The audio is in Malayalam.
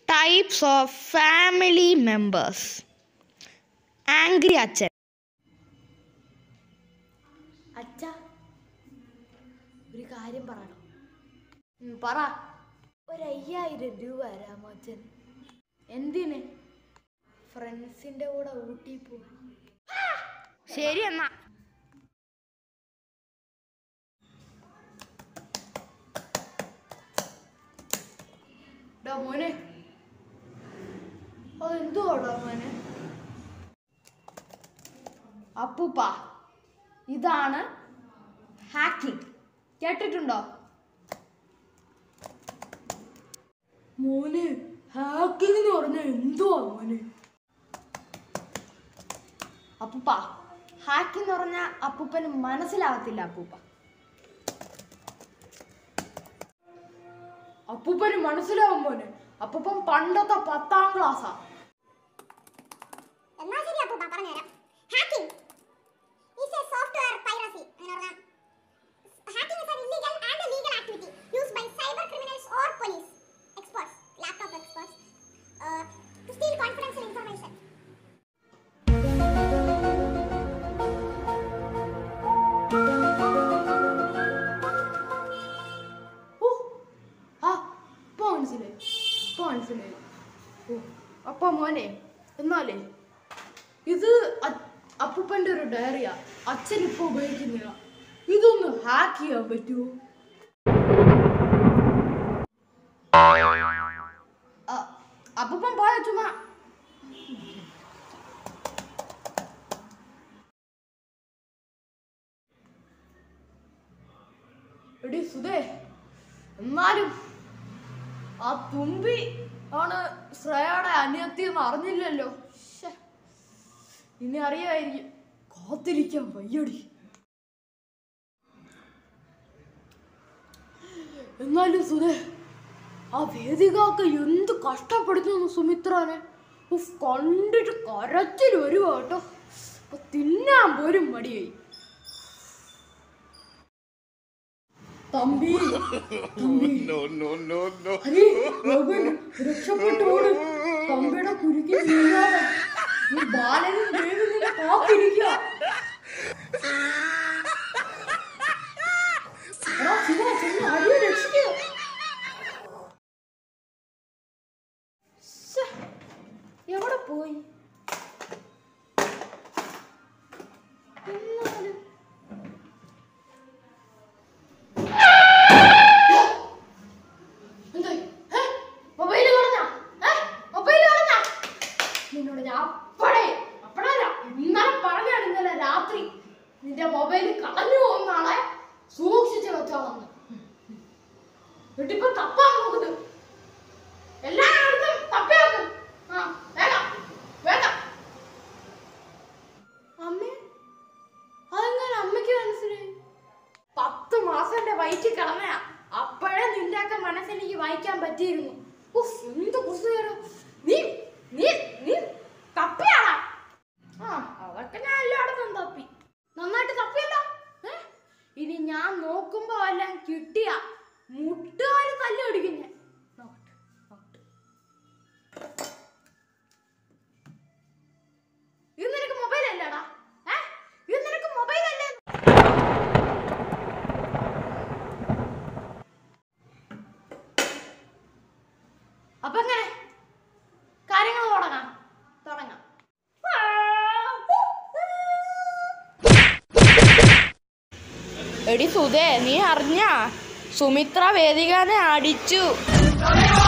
Types of family members angry അച്ഛൻ അച്ഛ ഒരു കാര്യം പറയണം ഉം, പറ ഒരു അയ്യായിരം രൂപ തരാമോ അച്ഛൻ എന്തിന് ഫ്രണ്ട്സിന്റെ കൂടെ ഊട്ടി പോവാൻ ശരി എന്നാ ഡാ മോനെ അതെന്തുവാടാ മോനെ അപ്പൂപ്പ ഇതാണ് ഹാക്കിംഗ് കേട്ടിട്ടുണ്ടോ മോനെ ഹാക്കിംഗ് എന്ന് പറഞ്ഞാൽ എന്തുവാ മോനെ അപ്പൂപ്പ ഹാക്കിംഗ് എന്ന് പറഞ്ഞാൽ അപ്പൂപ്പന് മനസ്സിലാകത്തില്ല അപ്പൂപ്പ അപ്പൂപ്പന് മനസ്സിലാവും മോനെ അപ്പൂപ്പൻ പണ്ടത്തെ പത്താം ക്ലാസ്സാ എന്നാ ശരി അപ്പൂപ്പ പറഞ്ഞുതരാം hacking is a software piracy അങ്ങനെ പറഞ്ഞാൽ hacking is an illegal and a legal activity used by cyber criminals or police experts laptop experts to steal confidential information ഓ ആ ഇപ്പൊ മനസ്സിലായി ഇപ്പൊ മനസ്സിലായി ഓ അപ്പൊ മോനെ എന്നാലേ ഇത് അ- അപ്പൂപ്പന്റെ ഒരു ഡയറിയാ അച്ഛൻ ഇപ്പൊ ഉപയോഗിക്കുന്നില്ല ഇതൊന്ന് ഹാക്ക് ചെയ്യാൻ പറ്റുമോ അ- അപ്പൂപ്പൻ പോയ ചുമ്മാ എടി സുധേ എന്നാലും ആ തുമ്പി ആണ് ശ്രേയയുടെ അനിയത്തി എന്ന് അറിഞ്ഞില്ലല്ലോ ശ്ശെ. ഇനി അറിയായിരിക്കും കാത്തിരിക്കാൻ വയ്യടി എന്നാലും സുധേ ആ വേദികാക്ക് എന്ത് കഷ്ടപ്പെടുത്തുന്നു സുമിത്രാനെ ഉഫ്, കണ്ടിട്ട് കരച്ചിൽ വരുവാ കേട്ടോ അപ്പൊ തിന്നാൻ പോലും മടിയായി തമ്പി തമ്പി No, no, no, no. Hari, Robin, രക്ഷപ്പെട്ടോട് തമ്പിയുടെ കുരുക്കി വീഴാതെ നീ ബാലനും ദേവി നിന്നെ കാത്തിരിക്കുക എടാ, ശിവ, ചെന്ന് ഹരിയെ രക്ഷിക്കുക. ശ്ശെ, എവിടെ പോയി എന്നാലും എന്തായി? ഏ? മൊബൈല് കളഞ്ഞാ? ഏ? മൊബൈല് കളഞ്ഞാ? നിന്നോട് ഞാൻ അപ്പഴേ അപ്പഴല്ല ഇന്നലെ പറഞ്ഞാണ് ഇന്നലെ രാത്രി നിന്റെ മൊബൈൽ കളഞ്ഞു പോകുന്ന ആളെ സൂക്ഷിച്ച് വെച്ചോളന്ന് വീട്ടിപ്പോ തപ്പാൻ നോക്കുന്നത് എല്ലായിടത്തും തപ്പി നോക്ക് ആ വേഗം വേഗം അമ്മേ അതെങ്ങനെ അമ്മയ്ക്ക് മനസ്സിലായി പത്ത് മാസം എന്റെ വയറ്റിൽ കിടന്നയാ അപ്പോഴേ നിന്റെ ഒക്കെ മനസ്സെനിക്ക് വായിക്കാൻ പറ്റിയിരുന്നു ഉഫ്, എന്ത് കുസുകേട് നീ നീ നീ തപ്പിയാടാ ആ അതൊക്കെ ഞാൻ എല്ലായിടത്തും തപ്പി നന്നായിട്ട് തപ്പിയല്ലോ ഏ? ഇനി ഞാൻ നോക്കുമ്പോ എല്ലാം കിട്ടിയ മുട്ടുകാര് തല്ലി ഓടിക്കും ഞാൻ നോക്കട്ടെ, നോക്കട്ടെ. ഇത് നിനക്ക് മൊബൈൽ അല്ലേടാ ഏ ഇത് നിനക്ക് മൊബൈൽ അല്ലേ അപ്പൊ എങ്ങനെ കാര്യങ്ങൾ തുടങ്ങാം തുടങ്ങാം എടി സുധേ നീ അറിഞ്ഞാ സുമിത്ര വേദികാനെ അടിച്ചു